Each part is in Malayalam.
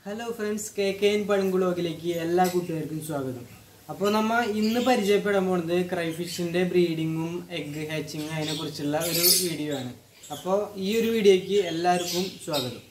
hello friends K K N പണിങ്കുളോക്കിലേക്ക് എല്ലാ കൂട്ടുകാർക്കും സ്വാഗതം അപ്പോൾ നമ്മ ഇന്ന് പരിചയപ്പെടാൻ പോകുന്നത് ക്രൈഫിഷിന്റെ ബ്രീഡിങ്ങും എഗ് ഹാച്ചിങ്ങും അതിനെ കുറിച്ചുള്ള ഒരു വീഡിയോ ആണ് അപ്പോൾ ഈ ഒരു വീഡിയോയ്ക്ക് എല്ലാവർക്കും സ്വാഗതം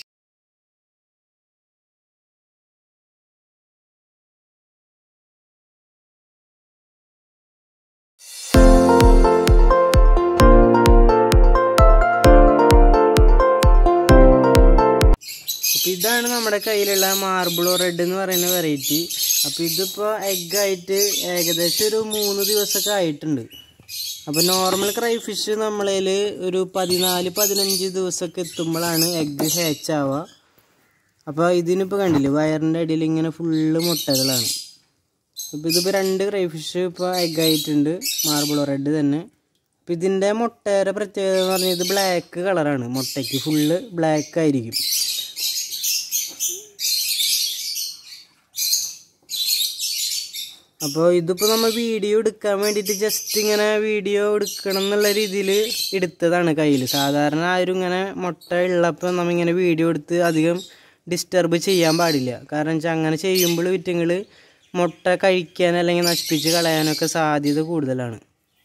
അപ്പൊ ഇതാണ് നമ്മുടെ കയ്യിലുള്ള മാർബിളോ റെഡ് എന്ന് പറയുന്ന വെറൈറ്റി അപ്പൊ ഇതിപ്പോ എഗ് ആയിട്ട് ഏകദേശം ഒരു മൂന്ന് ദിവസമൊക്കെ ആയിട്ടുണ്ട് അപ്പൊ നോർമൽ ക്രൈഫിഷ് നമ്മളതിൽ ഒരു പതിനാല് പതിനഞ്ച് ദിവസമൊക്കെ എത്തുമ്പോഴാണ് എഗ് ഹാച്ച് ആവുക അപ്പൊ ഇതിനിപ്പോ കണ്ടില്ലേ വയറിന്റെ അടിയിൽ ഇങ്ങനെ ഫുള്ള് മുട്ടകളാണ് അപ്പൊ ഇതിപ്പോ രണ്ട് ക്രൈഫിഷ് ഇപ്പൊ എഗ് ആയിട്ടുണ്ട് മാർബിളോ റെഡ് തന്നെ അപ്പൊ ഇതിന്റെ മുട്ടയുടെ പ്രത്യേകത എന്ന് പറഞ്ഞാൽ ഇത് ബ്ലാക്ക് കളറാണ് മുട്ടയ്ക്ക് ഫുള്ള് ബ്ലാക്ക് ആയിരിക്കും അപ്പോൾ ഇതിപ്പോൾ നമ്മൾ വീഡിയോ എടുക്കാൻ വേണ്ടിയിട്ട് ജസ്റ്റ് ഇങ്ങനെ വീഡിയോ എടുക്കണം എന്നുള്ള രീതിയിൽ എടുത്തതാണ് കയ്യിൽ സാധാരണ ആരും ഇങ്ങനെ മുട്ട ഉള്ളപ്പോൾ നമ്മിങ്ങനെ വീഡിയോ എടുത്ത് അധികം ഡിസ്റ്റർബ് ചെയ്യാൻ പാടില്ല കാരണം വെച്ചാൽ അങ്ങനെ ചെയ്യുമ്പോൾ വിറ്റങ്ങൾ മുട്ട കഴിക്കാൻ അല്ലെങ്കിൽ നശിപ്പിച്ച് കളയാനൊക്കെ സാധ്യത കൂടുതലാണ്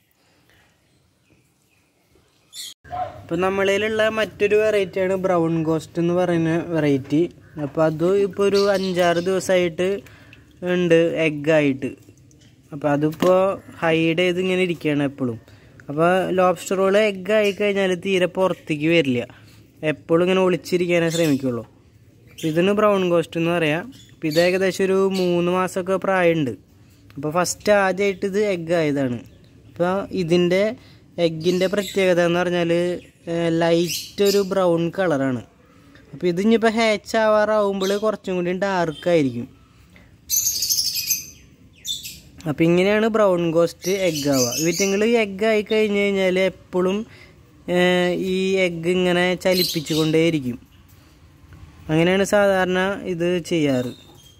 ഇപ്പം നമ്മളിലുള്ള മറ്റൊരു വെറൈറ്റിയാണ് ബ്രൗൺ ഗോസ്റ്റ് എന്ന് പറയുന്ന വെറൈറ്റി അപ്പോൾ അത് ഇപ്പോൾ ഒരു അഞ്ചാറ് ദിവസമായിട്ട് ഉണ്ട് എഗ്ഗായിട്ട് അപ്പോൾ അതിപ്പോൾ ഹൈഡ് ചെയ്ത് ഇങ്ങനെ ഇരിക്കുകയാണ് എപ്പോഴും അപ്പോൾ ലോബ്സ്റ്റർ റോൾ എഗ്ഗ് ആയി കഴിഞ്ഞാൽ തീരെ പുറത്തേക്ക് വരില്ല എപ്പോഴും ഇങ്ങനെ ഒളിച്ചിരിക്കാനേ ശ്രമിക്കുള്ളൂ അപ്പോൾ ഇതിന് ബ്രൗൺ ഗോസ്റ്റ് എന്ന് പറയാം അപ്പോൾ ഇത് ഏകദേശം ഒരു മൂന്ന് മാസമൊക്കെ പ്രായമുണ്ട് അപ്പോൾ ഫസ്റ്റ് ആദ്യമായിട്ട് ഇത് എഗ്ഗ് ആയതാണ് അപ്പോൾ ഇതിൻ്റെ എഗ്ഗിൻ്റെ പ്രത്യേകത എന്ന് പറഞ്ഞാൽ ലൈറ്റ് ഒരു ബ്രൗൺ കളറാണ് അപ്പോൾ ഇത് ഇനിയിപ്പോൾ ഹാച്ച് ആവാറാവുമ്പോൾ കുറച്ചും കൂടി ഡാർക്ക് ആയിരിക്കും അപ്പം ഇങ്ങനെയാണ് ബ്രൗൺ ഗോസ്റ്റ് എഗ്ഗ് ആവുക വീട്ടിങ്ങൾ എഗ്ഗ് ആയി കഴിഞ്ഞ് കഴിഞ്ഞാൽ എപ്പോഴും ഈ എഗ്ഗ് ഇങ്ങനെ ചലിപ്പിച്ചു കൊണ്ടേയിരിക്കും അങ്ങനെയാണ് സാധാരണ ഇത് ചെയ്യാറ്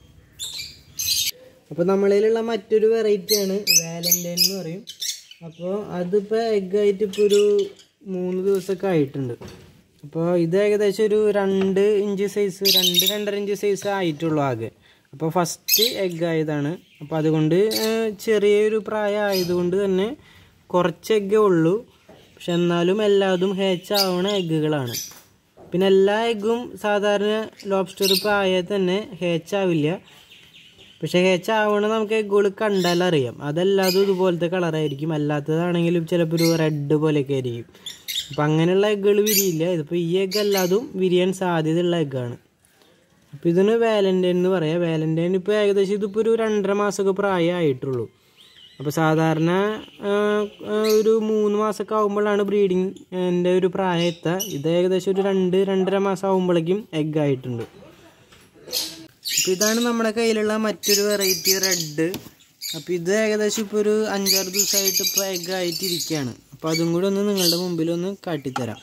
അപ്പോൾ നമ്മളിലുള്ള മറ്റൊരു വെറൈറ്റിയാണ് വാലന്റൈൻ എന്ന് പറയും അപ്പോൾ അതിപ്പോൾ എഗ്ഗ് ആയിട്ട് ഇപ്പോൾ ഒരു മൂന്ന് ദിവസമൊക്കെ ആയിട്ടുണ്ട് അപ്പോൾ ഇത് ഏകദേശം ഒരു രണ്ട് ഇഞ്ച് സൈസ് രണ്ട് രണ്ടര ഇഞ്ച് സൈസ് ആയിട്ടുള്ളൂ ആകെ അപ്പോൾ ഫസ്റ്റ് എഗ്ഗ് ആയതാണ് അപ്പോൾ അതുകൊണ്ട് ചെറിയൊരു പ്രായം ആയതുകൊണ്ട് തന്നെ കുറച്ച് എഗ്ഗേ ഉള്ളൂ പക്ഷെ എന്നാലും എല്ലാതും ഹാച്ച് ആവണ എഗ്ഗുകളാണ് പിന്നെ എല്ലാ എഗ്ഗും സാധാരണ ലോബ്സ്റ്റർ പ്രായത്തിൽ തന്നെ ഹാച്ച് ആവില്ല പക്ഷെ ഹാച്ച് ആവണ നമുക്ക് എഗ്ഗുകൾ കണ്ടാൽ അറിയാം അതെല്ലാതും ഇതുപോലത്തെ കളറായിരിക്കും അല്ലാത്തതാണെങ്കിലും ചിലപ്പോൾ ഒരു റെഡ് പോലെയൊക്കെ ആയിരിക്കും അപ്പം അങ്ങനെയുള്ള എഗ്ഗുകൾ വിരിയില്ല ഇതിപ്പോൾ ഈ എഗ്ഗ് അല്ലാതും വിരിയാൻ സാധ്യതയുള്ള എഗ്ഗാണ് അപ്പോൾ ഇതിന് വാലൻറ്റൈൻ എന്ന് പറയാം വാലൻറ്റൈൻ ഇപ്പോൾ ഏകദേശം ഇതിപ്പോൾ ഒരു രണ്ടര മാസമൊക്കെ പ്രായമായിട്ടുള്ളൂ അപ്പോൾ സാധാരണ ഒരു മൂന്ന് മാസമൊക്കെ ആകുമ്പോഴാണ് ബ്രീഡിങ്ങിൻ്റെ ഒരു പ്രായം എത്തുക ഇത് ഏകദേശം ഒരു രണ്ട് രണ്ടര മാസം ആകുമ്പോഴേക്കും എഗ്ഗ് ആയിട്ടുണ്ട് അപ്പോൾ ഇതാണ് നമ്മുടെ കയ്യിലുള്ള മറ്റൊരു വെറൈറ്റി റെഡ് അപ്പോൾ ഇത് ഏകദേശം ഇപ്പോൾ ഒരു അഞ്ചാറ് ദിവസമായിട്ട് ഇപ്പോൾ എഗ്ഗ് ആയിട്ടിരിക്കുകയാണ് അപ്പോൾ അതും കൂടി ഒന്ന് നിങ്ങളുടെ മുമ്പിൽ ഒന്ന് കാട്ടിത്തരാം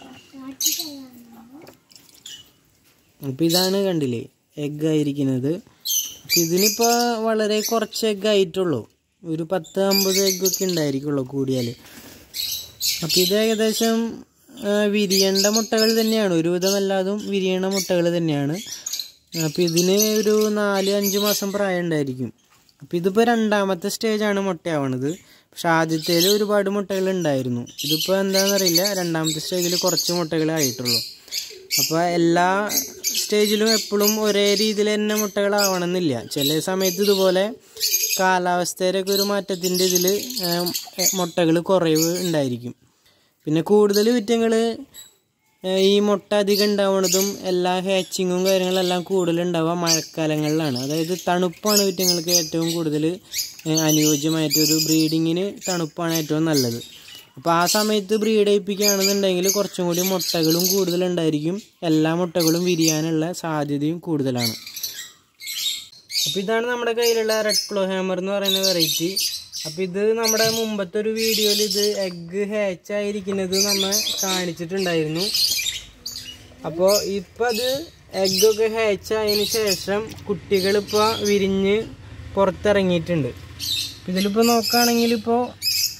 അപ്പോൾ ഇതാണ് കണ്ടില്ലേ എഗ്ഗ് ആയിരിക്കുന്നത് അപ്പോൾ ഇതിനിപ്പോൾ വളരെ കുറച്ച് എഗ്ഗ് ആയിട്ടുള്ളൂ ഒരു പത്ത് അമ്പത് എഗ്ഗൊക്കെ ഉണ്ടായിരിക്കുള്ളൂ കൂടിയാൽ അപ്പോൾ ഇത് ഏകദേശം വിരിയേണ്ട മുട്ടകൾ തന്നെയാണ് ഒരുവിധമല്ലാതും വിരിയണ മുട്ടകൾ തന്നെയാണ് അപ്പോൾ ഇതിന് ഒരു നാല് അഞ്ച് മാസം പ്രായം ഉണ്ടായിരിക്കും അപ്പോൾ ഇതിപ്പോൾ രണ്ടാമത്തെ സ്റ്റേജാണ് മുട്ടയാവണത് പക്ഷെ ആദ്യത്തേൽ ഒരുപാട് മുട്ടകൾ ഉണ്ടായിരുന്നു ഇതിപ്പോൾ എന്താണെന്നറിയില്ല രണ്ടാമത്തെ സ്റ്റേജിൽ കുറച്ച് മുട്ടകളെ ആയിട്ടുള്ളൂ അപ്പോൾ എല്ലാ സ്റ്റേജിലും എപ്പോഴും ഒരേ രീതിയിൽ തന്നെ മുട്ടകളാവണമെന്നില്ല ചില സമയത്ത് ഇതുപോലെ കാലാവസ്ഥയിലൊക്കെ ഒരു മാറ്റത്തിൻ്റെ ഇതിൽ മുട്ടകൾ കുറവ് ഉണ്ടായിരിക്കും പിന്നെ കൂടുതൽ വിറ്റങ്ങൾ ഈ മുട്ട അധികം ഉണ്ടാവുന്നതും എല്ലാ ഹാച്ചിങ്ങും കാര്യങ്ങളെല്ലാം കൂടുതൽ ഉണ്ടാവുക മഴക്കാലങ്ങളിലാണ് അതായത് തണുപ്പാണ് വിറ്റങ്ങൾക്ക് ഏറ്റവും കൂടുതൽ അനുയോജ്യമായിട്ട് ഒരു ബ്രീഡിങ്ങിന് തണുപ്പാണ് ഏറ്റവും നല്ലത് അപ്പോൾ ആ സമയത്ത് ബ്രീഡ് ചെയ്യിപ്പിക്കുകയാണെന്നുണ്ടെങ്കിൽ കുറച്ചും കൂടി മുട്ടകളും കൂടുതലുണ്ടായിരിക്കും എല്ലാ മുട്ടകളും വിരിയാനുള്ള സാധ്യതയും കൂടുതലാണ് അപ്പോൾ ഇതാണ് നമ്മുടെ കയ്യിലുള്ള റെഡ് ക്ലോ ഹാമർ എന്ന് പറയുന്ന വെറൈറ്റി അപ്പോൾ ഇത് നമ്മുടെ മുമ്പത്തെ ഒരു വീഡിയോയിൽ ഇത് എഗ്ഗ് ഹാച്ച് ആയിരിക്കുന്നത് നമ്മൾ കാണിച്ചിട്ടുണ്ടായിരുന്നു അപ്പോൾ ഇപ്പോൾ അത് എഗ്ഗൊക്കെ ഹാച്ച് ആയതിനു ശേഷം കുട്ടികളിപ്പോൾ വിരിഞ്ഞ് പുറത്തിറങ്ങിയിട്ടുണ്ട് ഇതിലിപ്പോൾ നോക്കുകയാണെങ്കിൽ ഇപ്പോൾ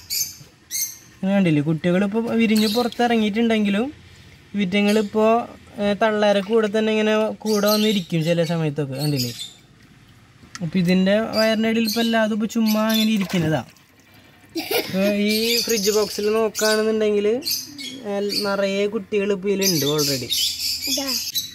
കണ്ടില്ലേ കുട്ടികളിപ്പോൾ വിരിഞ്ഞ് പുറത്തിറങ്ങിയിട്ടുണ്ടെങ്കിലും വിറ്റങ്ങളിപ്പോൾ തള്ളേരെ കൂടെ തന്നെ ഇങ്ങനെ കൂടെ വന്നിരിക്കും ചില സമയത്തൊക്കെ കണ്ടില്ലേ അപ്പം ഇതിൻ്റെ വയറിൻ്റെ അടിയിൽ ഇപ്പം എല്ലാതും ഇപ്പോൾ ചുമ്മാ അങ്ങനെ ഇരിക്കുന്നതാ ഇപ്പൊ ഈ ഫ്രിഡ്ജ് ബോക്സിൽ നോക്കുകയാണെന്നുണ്ടെങ്കിൽ നിറയെ കുട്ടികൾ ഇപ്പോൾ ഇതിലുണ്ട് ഓൾറെഡി ഇതാ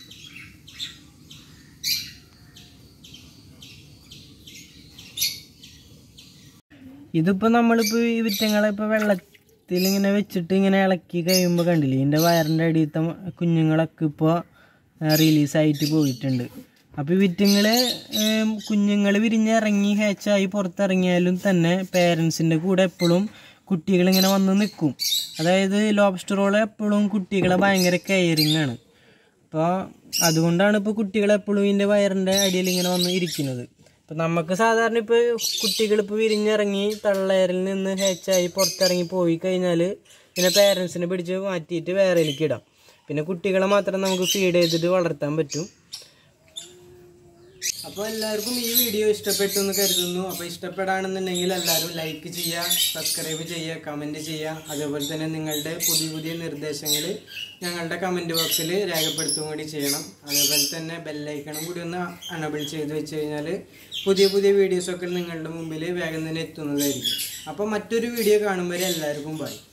ഇതിപ്പോൾ നമ്മളിപ്പോൾ ഈ വിറ്റങ്ങളെ ഇപ്പോൾ വെള്ളത്തിൽ ഇങ്ങനെ വെച്ചിട്ട് ഇങ്ങനെ ഇളക്കി കഴിയുമ്പോൾ കണ്ടില്ലേ ഇതിൻ്റെ വയറിൻ്റെ അടിയത്തെ കുഞ്ഞുങ്ങളൊക്കെ ഇപ്പോൾ റിലീസായിട്ട് പോയിട്ടുണ്ട് അപ്പോൾ ഈ വിറ്റുങ്ങൾ കുഞ്ഞുങ്ങൾ വിരിഞ്ഞിറങ്ങി ഹാച്ചായി പുറത്തിറങ്ങിയാലും തന്നെ പേരൻസിൻ്റെ കൂടെ എപ്പോഴും കുട്ടികളിങ്ങനെ വന്ന് നിൽക്കും അതായത് ലോബ്സ്റ്ററോള് എപ്പോഴും കുട്ടികളെ ഭയങ്കര കെയറിങ് ആണ് അപ്പോൾ അതുകൊണ്ടാണ് ഇപ്പോൾ കുട്ടികൾ എപ്പോഴും ഇതിൻ്റെ വയറിൻ്റെ അടിയിൽ ഇങ്ങനെ വന്ന് ഇരിക്കുന്നത് ഇപ്പം നമുക്ക് സാധാരണ ഇപ്പോൾ കുട്ടികൾ ഇപ്പോൾ വിരിഞ്ഞിറങ്ങി തള്ളയറിൽ നിന്ന് ഹേച്ചായി പുറത്തിറങ്ങി പോയി കഴിഞ്ഞാൽ പിന്നെ പേരൻസിനെ പിടിച്ച് മാറ്റിയിട്ട് വേറെയിലേക്ക് ഇടാം പിന്നെ കുട്ടികളെ മാത്രം നമുക്ക് ഫീഡ് ചെയ്തിട്ട് വളർത്താൻ പറ്റും അപ്പോൾ എല്ലാവർക്കും ഈ വീഡിയോ ഇഷ്ടപ്പെട്ടു എന്ന് കരുതുന്നു അപ്പോൾ ഇഷ്ടപ്പെടാണെന്നുണ്ടെങ്കിൽ എല്ലാവരും ലൈക്ക് ചെയ്യുക സബ്സ്ക്രൈബ് ചെയ്യുക കമൻറ്റ് ചെയ്യുക അതേപോലെ തന്നെ നിങ്ങളുടെ പുതിയ പുതിയ നിർദ്ദേശങ്ങൾ ഞങ്ങളുടെ കമൻറ്റ് ബോക്സിൽ രേഖപ്പെടുത്തുകയും കൂടി ചെയ്യണം അതേപോലെ തന്നെ ബെല്ലൈക്കണും കൂടി ഒന്ന് അണബിൾ ചെയ്ത് വെച്ച് കഴിഞ്ഞാൽ പുതിയ പുതിയ വീഡിയോസൊക്കെ നിങ്ങളുടെ മുമ്പിൽ വേഗം തന്നെ എത്തുന്നതായിരിക്കും അപ്പോൾ മറ്റൊരു വീഡിയോ കാണുമ്പോൾ എല്ലാവർക്കും ബൈ